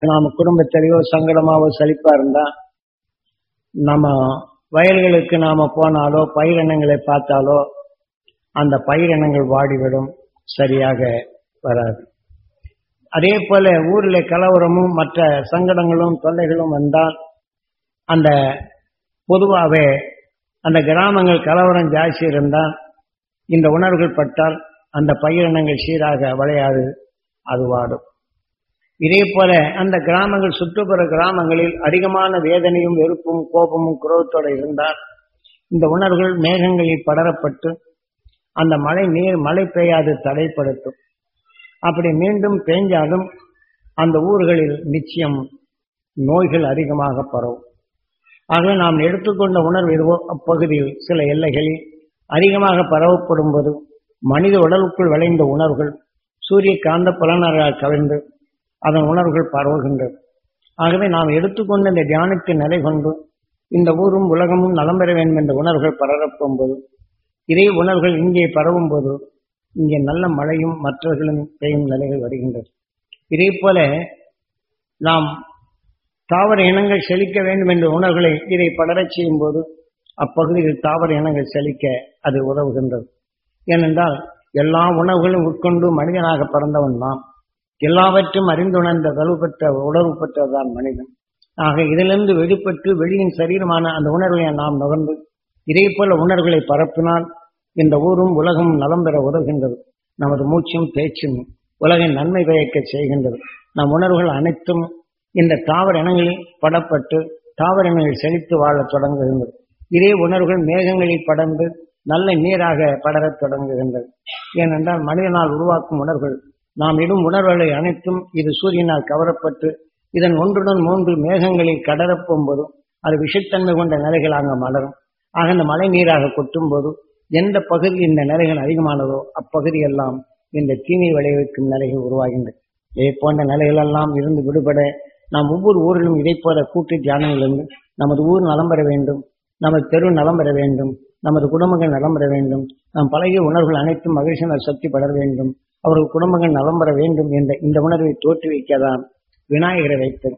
நாம குடும்பத்திலேயோ சங்கடமாவோ செழிப்பா இருந்தா நம்ம வயல்களுக்கு நாம போனாலோ பயிரினங்களை பார்த்தாலோ அந்த பயிரினங்கள் வாடிவிடும் சரியாக வராது அதே போல ஊர்ல கலவரமும் மற்ற சங்கடங்களும் தொல்லைகளும் வந்தால் அந்த பொதுவாகவே அந்த கிராமங்கள் கலவரம் ஜாஸ்தி இருந்தால் இந்த உணர்வுகள் பட்டால் அந்த பயிரினங்கள் சீராக விளையாது அது வாடும் இதே போல அந்த கிராமங்கள் சுற்றுப்புற கிராமங்களில் அதிகமான வேதனையும் வெறுப்பும் கோபமும் குரோத்தோடு இருந்தால் இந்த உணர்வுகள் மேகங்களில் படரப்பட்டு அந்த மழை நீர் மழை பெய்யாது தடைப்படுத்தும் அப்படி மீண்டும் பெய்ஞ்சாலும் அந்த ஊர்களில் நிச்சயம் நோய்கள் அதிகமாக பரவும் ஆகவே நாம் எடுத்துக்கொண்ட உணர்வு எதுவோ அப்பகுதியில் சில எல்லைகளில் அதிகமாக பரவப்படும் போது மனித உடலுக்குள் விளைந்த உணர்வுகள் சூரிய காந்த புலனரால் கவிழ்ந்து அதன் உணர்வுகள் பரவுகின்றது ஆகவே நாம் எடுத்துக்கொண்ட இந்த தியானத்தின் நிலை கொண்டு இந்த ஊரும் உலகமும் நலம் பெற வேண்டும் என்ற உணர்வுகள் பரப்படும் போது இதே உணர்வுகள் இங்கே பரவும் போது இங்கே நல்ல மழையும் மற்றவர்களும் பெய்யும் நிலைகள் வருகின்றது இதே போல நாம் தாவர இனங்கள் செழிக்க வேண்டும் என்ற உணர்வுகளை இதை படரச் செய்யும் போது அப்பகுதியில் தாவர இனங்கள் செழிக்க அது உதவுகின்றது ஏனென்றால் எல்லா உணவுகளும் உட்கொண்டு மனிதனாக பிறந்தவன் நாம் எல்லாவற்றும் அறிந்துணர்ந்த வலு பெற்ற உணர்வு பெற்றதுதான் மனிதன் ஆக இதிலிருந்து வெளிப்பட்டு வெளியின் சரீரமான அந்த உணர்வை நாம் நுகர்ந்து இதே போல உணர்வுகளை பரப்பினால் இந்த ஊரும் உலகமும் நலம் பெற உதவுகின்றது நமது மூச்சும் பேச்சும் உலகின் நன்மை பயக்க செய்கின்றது நம் உணர்வுகள் அனைத்தும் இந்த தாவர இனங்களில் படப்பட்டு தாவர இனங்கள் செழித்து வாழத் தொடங்குகின்றது இதே உணர்வுகள் மேகங்களில் படர்ந்து நல்ல நீராக படரத் தொடங்குகின்றது ஏனென்றால் மனிதனால் உருவாக்கும் உணர்வுகள் நாம் இடும் உணர்வுகளை அனைத்தும் இது சூரியனால் கவரப்பட்டு இதன் ஒன்றுடன் மூன்று மேகங்களில் கடறப்பும் போது அது விஷத்தன்மை கொண்ட நிலைகள் அங்கு மலரும் ஆக இந்த மழை நீராக கொட்டும் போது எந்த பகுதி இந்த நிலைகள் அதிகமானதோ அப்பகுதியெல்லாம் இந்த தீமை விளைவிக்கும் நிலைகள் உருவாகின்றன இதே போன்ற நிலைகளெல்லாம் இருந்து விடுபட நாம் ஒவ்வொரு ஊரிலும் இதை போல கூட்டு தியானங்களிலிருந்து நமது ஊர் நலம் பெற வேண்டும் நமது தெரு நலம் பெற வேண்டும் நமது குடும்பங்கள் நலம் பெற வேண்டும் நாம் பழகிய உணர்வுகள் அனைத்தும் மகிழ்ச்சியினர் சக்தி படர வேண்டும் அவர்கள் குடும்பங்கள் நலம் பெற வேண்டும் என்ற இந்த உணர்வை தோற்றுவிக்கதான் விநாயகரை வைத்தது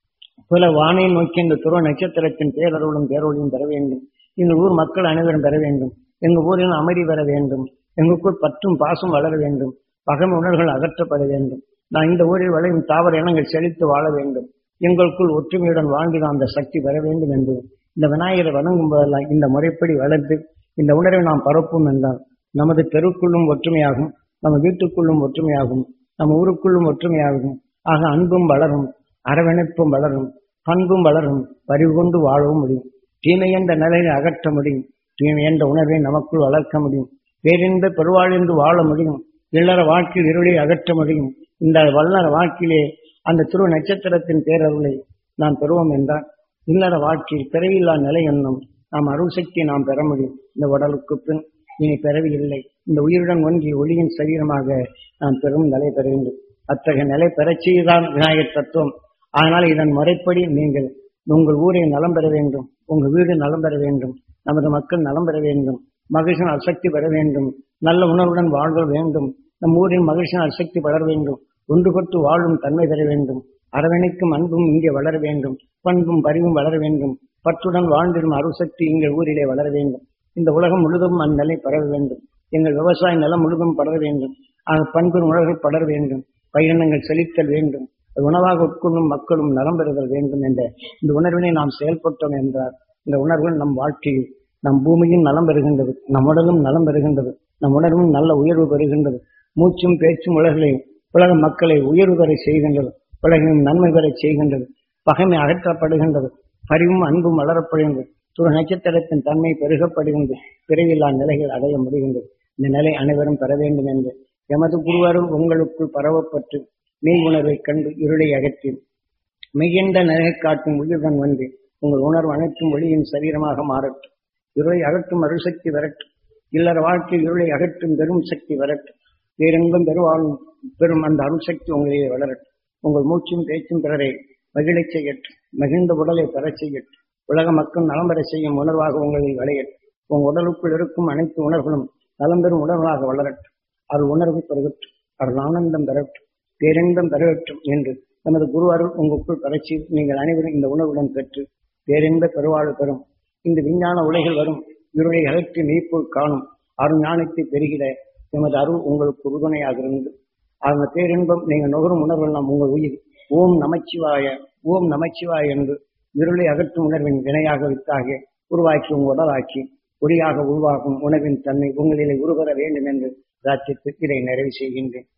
புல வானை நோக்கி இந்த துருவ நட்சத்திரத்தின் பேரருளும் பேரொழியும் பெற வேண்டும் இந்த ஊர் மக்கள் அனைவரும் பெற வேண்டும் எங்கள் ஊரில் அமைதி பெற வேண்டும் எங்களுக்குள் பற்றும் பாசம் வளர வேண்டும் பகமை உணர்வுகள் அகற்றப்பட வேண்டும் நான் இந்த ஊரில் விளையும் தாவர இனங்கள் செழித்து வாழ வேண்டும் எங்களுக்குள் ஒற்றுமையுடன் வாழ்ந்து அந்த சக்தி பெற வேண்டும் என்று இந்த விநாயகரை வணங்கும் போதெல்லாம் இந்த முறைப்படி வளர்த்து இந்த உணர்வை நாம் பரப்பும் என்றால் நமது தெருக்குள்ளும் ஒற்றுமையாகும் நம்ம வீட்டுக்குள்ளும் ஒற்றுமையாகும் நம்ம ஊருக்குள்ளும் ஒற்றுமையாகும் ஆக அன்பும் வளரும் அரவணைப்பும் வளரும் பண்பும் வளரும் பறிவு கொண்டு வாழவும் முடியும் தீமை என்ற நிலையை அகற்ற முடியும் தீமை என்ற உணர்வை நமக்குள் வளர்க்க முடியும் பேரின்ப பெருவாழ்ந்து வாழ முடியும் இல்லற வாழ்க்கையில் இருளை அகற்ற முடியும் இந்த வல்லற வாழ்க்கையிலே அந்த துருவ நட்சத்திரத்தின் பேரருளை நாம் பெறுவோம் என்றால் இல்லற வாழ்க்கையில் பிறவியில்லா நிலை என்னும் நாம் அருள் சக்தியை நாம் பெற முடியும் இந்த உடலுக்கு பின் இனி பிறவி இல்லை இந்த உயிருடன் ஒன்றி ஒளியின் சரீரமாக நாம் பெரும் நிலை பெற வேண்டும் அத்தகைய நிலை பெறச் செய்தான் விநாயகர் தத்துவம் ஆனால் இதன் முறைப்படி நீங்கள் உங்கள் ஊரை நலம் பெற வேண்டும் உங்கள் வீடு நலம் பெற வேண்டும் நமது மக்கள் நலம் பெற வேண்டும் மகிழ்ச்சியின் அசக்தி பெற வேண்டும் நல்ல உணர்வுடன் வாழ்க வேண்டும் நம் ஊரின் மகிழ்ச்சியின் அசக்தி வளர வேண்டும் ஒன்றுபட்டு வாழும் தன்மை பெற வேண்டும் அரவணைக்கும் அன்பும் இங்கே வளர வேண்டும் பண்பும் பரிவும் வளர வேண்டும் பற்றுடன் வாழ்ந்திடும் அருசக்தி எங்கள் ஊரிலே வளர வேண்டும் இந்த உலகம் முழுதும் அந்நிலை பரவ வேண்டும் எங்கள் விவசாய நிலம் முழுதும் படர வேண்டும் ஆக பண்பின் உணர்வுகள் படர வேண்டும் பயிரினங்கள் செழித்தல் வேண்டும் அது உணவாக உட்கொள்ளும் மக்களும் நலம் பெறுதல் வேண்டும் என்ற இந்த உணர்வினை நாம் செயல்பட்டோம் என்றால் இந்த உணர்வுகள் நம் வாழ்க்கையில் நம் பூமியும் நலம் பெறுகின்றது நம் உடலும் நலம் பெறுகின்றது நம் உணர்வும் நல்ல உயர்வு பெறுகின்றது மூச்சும் பேச்சும் உலகளை உலக மக்களை உயர்வு பெற செய்கின்றது உலகின் நன்மை பெற செய்கின்றது பகைமை அகற்றப்படுகின்றது பரிவும் அன்பும் வளரப்படுகின்றது துரு நட்சத்திரத்தின் தன்மை பெருகப்படுகின்றது பிறவில்லா நிலைகள் அடைய முடிகின்றது இந்த நிலை அனைவரும் பெற வேண்டும் என்று எமது குருவரும் உங்களுக்குள் பரவப்பட்டு மெய் உணர்வை கண்டு இருளை அகற்றி மெய்யென்ற நிலை காட்டும் உயிருடன் வந்து உங்கள் உணர்வு அனைத்தும் ஒளியின் சரீரமாக மாறட்டும் இருளை அகற்றும் அருசக்தி வரட்டும் இல்லற வாழ்க்கையில் இருளை அகற்றும் பெரும் சக்தி வரட்டும் பேரெங்கும் பெருவாழும் பெரும் அந்த அருசக்தி உங்களிலே வளரட்டும் உங்கள் மூச்சும் பேச்சும் பிறரை மகிழச் செய்யட்டும் மகிழ்ந்த உடலை பெறச் செய்யட்டும் உலக மக்கள் நலம் பெற செய்யும் உணர்வாக உங்களில் விளையட்டும் உங்கள் உடலுக்குள் இருக்கும் அனைத்து உணர்வுகளும் நலம் பெறும் உணர்வாக வளரட்டும் அது உணர்வு பெருகட்டும் அது ஆனந்தம் பெறட்டும் பேரின்பம் பெறட்டும் என்று நமது குரு அருள் உங்களுக்குள் படைச்சி நீங்கள் அனைவரும் இந்த உணவுடன் பெற்று பேரின்ப பெருவாழ்வு பெறும் இந்த விஞ்ஞான உலகில் வரும் இருளை அகற்றி மெய்ப்போல் காணும் அருள் ஞானத்தை பெறுகிற எமது அருள் உங்களுக்கு உறுதுணையாக இருந்து அந்த பேரின்பம் நீங்கள் நுகரும் உணர்வெல்லாம் உங்கள் உயிர் ஓம் நமச்சிவாய ஓம் நமச்சிவாய என்று இருளை அகற்றும் உணர்வின் வினையாக வித்தாக உருவாக்கி உங்கள் உடலாக்கி ஒளியாக உருவாகும் உணவின் தன்மை உங்களிலே உருவர வேண்டும் என்று ராட்சித்து இதை நிறைவு செய்கின்றேன்